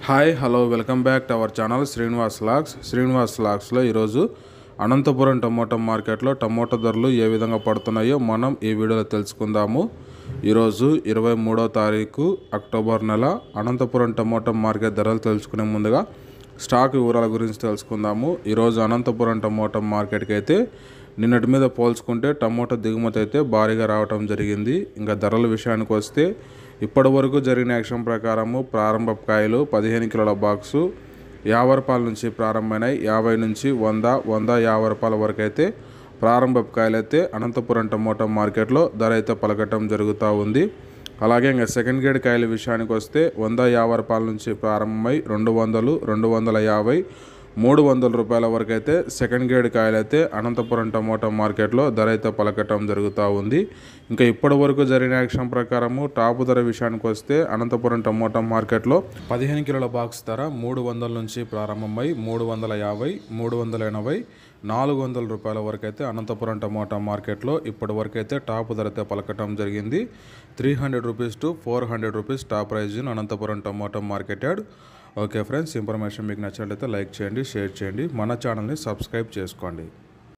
hi hello welcome back to our channel Srinivas లాక్స్ శ్రీనివాస్ లాక్స్లో ఈరోజు అనంతపురం టమోటా మార్కెట్లో టమోటా ధరలు ఏ విధంగా పడుతున్నాయో మనం ఈ వీడియోలో తెలుసుకుందాము ఈరోజు ఇరవై మూడో తారీఖు అక్టోబర్ నెల అనంతపురం టమోటా మార్కెట్ ధరలు తెలుసుకునే ముందుగా స్టాక్ వివరాల గురించి తెలుసుకుందాము ఈరోజు అనంతపురం టమోటా మార్కెట్కి అయితే నిన్నటి మీద పోల్చుకుంటే టమోటా దిగుమతి అయితే భారీగా రావటం జరిగింది ఇంకా ధరల విషయానికి వస్తే ఇప్పటి వరకు జరిగిన యాక్షన్ ప్రకారము ప్రారంభ కాయలు పదిహేను కిలోల బాక్సు యాభై రూపాయల నుంచి ప్రారంభమైనాయి యాభై నుంచి వంద వంద యాభై రూపాయల వరకు అయితే ప్రారంభ కాయలు అయితే అనంతపురం టమోటా మార్కెట్లో ధర అయితే పలకటం జరుగుతూ ఉంది అలాగే ఇంకా సెకండ్ గ్రేడ్ కాయల విషయానికి వస్తే వంద యాభై రూపాయల నుంచి ప్రారంభమై రెండు వందలు రెండు వందల యాభై మూడు వందల రూపాయల వరకు అయితే సెకండ్ గ్రేడ్ కాయలు అయితే అనంతపురం టమోటా మార్కెట్లో ధర అయితే పలకటం జరుగుతూ ఉంది ఇంకా ఇప్పటి వరకు జరిగిన యాక్షన్ ప్రకారము టాపు ధర విషయానికి వస్తే అనంతపురం టమోటా మార్కెట్లో పదిహేను కిలోల బాక్స్ ధర మూడు వందల నుంచి ప్రారంభమై మూడు వందల యాభై మూడు వందల ఎనభై నాలుగు వందల రూపాయల వరకు అయితే అనంతపురం టమోటా మార్కెట్లో ఇప్పటి వరకు అయితే టాప్ ధర అయితే పలకటం జరిగింది three hundred rupees to four hundred rupees top price in Anantapuram tomato market yard okay friends information మీకు నచ్చినట్లయితే లైక్ చేయండి షేర్ చేయండి మన ఛానల్ని సబ్స్క్రైబ్ చేసుకోండి